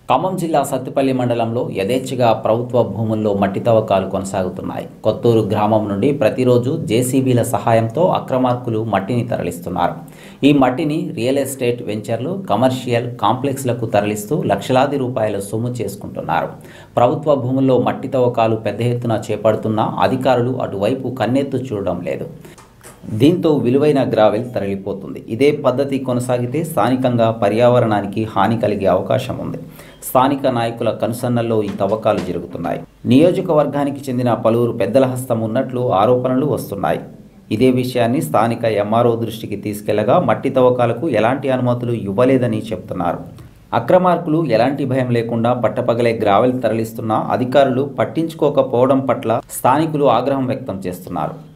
ఖమ్మం జిల్లా సత్తుపల్లి మండలంలో యథేచ్ఛగా ప్రభుత్వ భూముల్లో మట్టి తవ్వకాలు కొనసాగుతున్నాయి కొత్తూరు గ్రామం నుండి ప్రతిరోజు జేసీబీల సహాయంతో అక్రమార్కులు మట్టిని తరలిస్తున్నారు ఈ మట్టిని రియల్ ఎస్టేట్ వెంచర్లు కమర్షియల్ కాంప్లెక్స్లకు తరలిస్తూ లక్షలాది రూపాయల సొమ్ము చేసుకుంటున్నారు ప్రభుత్వ భూముల్లో మట్టి తవ్వకాలు పెద్ద ఎత్తున చేపడుతున్నా అధికారులు అటువైపు కన్నెత్తు చూడడం లేదు దీంతో విలువైన గ్రావెల్ తరలిపోతుంది ఇదే పద్ధతి కొనసాగితే స్థానికంగా పర్యావరణానికి హాని కలిగే అవకాశం ఉంది స్థానిక నాయకుల కనుసన్నల్లో ఈ తవ్వకాలు జరుగుతున్నాయి నియోజకవర్గానికి చెందిన పలువురు పెద్దల హస్తం ఉన్నట్లు ఆరోపణలు వస్తున్నాయి ఇదే విషయాన్ని స్థానిక ఎంఆర్ఓ దృష్టికి తీసుకెళ్లగా మట్టి తవ్వకాలకు ఎలాంటి అనుమతులు ఇవ్వలేదని చెప్తున్నారు అక్రమార్కులు ఎలాంటి భయం లేకుండా పట్టపగలే గ్రావెల్ తరలిస్తున్నా అధికారులు పట్టించుకోకపోవడం పట్ల స్థానికులు ఆగ్రహం వ్యక్తం చేస్తున్నారు